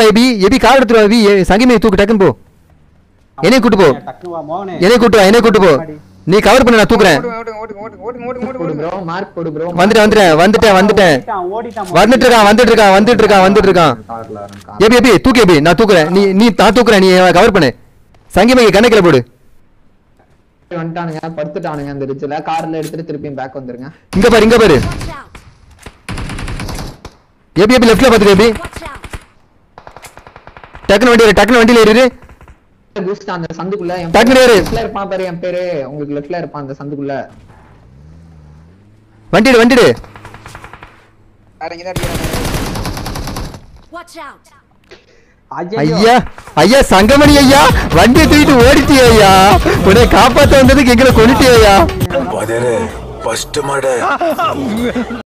எபி எபி car எடுத்துரு எபி எ- சங்கிமே தூக்கு டக்குன்னு போ என்னைய கூட்டு போ டக்குனு வா மோகனே என்னைய கூட்டு வா என்னைய கூட்டு போ நீ கவர் பண்ணு நான் தூக்குறேன் ஓடுங்க ஓடுங்க ஓடுங்க ஓடுங்க ஓடுங்க ஓடுங்க போடு ஓடுங்க ப்ரோ மார்க் போடு ப்ரோ வந்துட்டேன் வந்துட்டேன் வந்துட்டேன் வந்துட்டேன் ஓடிட்டான் ஓடிட்டான் வந்துட்டு இருக்கான் வந்துட்டு இருக்கான் வந்துட்டு இருக்கான் வந்துட்டு இருக்கான் கார்ல வரேன் கார் எபி எபி தூக்கு எபி நான் தூக்குறேன் நீ நீ நான் தூக்குறேன் நீ கவர் பண்ணு சங்கிமைக்கு கணக்கில் போடு வந்துட்டானுங்க படுத்துட்டானுங்க அந்த ரிட்ஜ்ல கார்ல எடுத்துட்டு திருப்பியும் பேக் வந்துருங்க இங்க பாரு இங்க பாரு Watch out! எபி எபி லெஃப்ட்ல பாத்துக்க எபி Watch out! டக்குனு வண்டி ஏறு டக்குனு வண்டியில ஏறிடு பூஸ்ட் அந்த சந்துக்குள்ள என் டக்குனு ஏறு. லெஃப்ட்ல இருப்பான் பாரு என் பேரு உங்களுக்கு லெஃப்ட்ல இருப்பான் அந்த சந்துக்குள்ள வண்டிடு வண்டிடு வேற எங்கதான் அடிக்கிறாங்க Watch out! ஐயா ஐயா சங்கமணி ஐயா வண்டியை தூக்கிட்டு ஓடிட்டியே ஐயா உன்னை காப்பாத்த வந்ததுக்கு எங்களை கொண்டுட்டியே ஐயா பதறு ஃபர்ஸ்ட் மட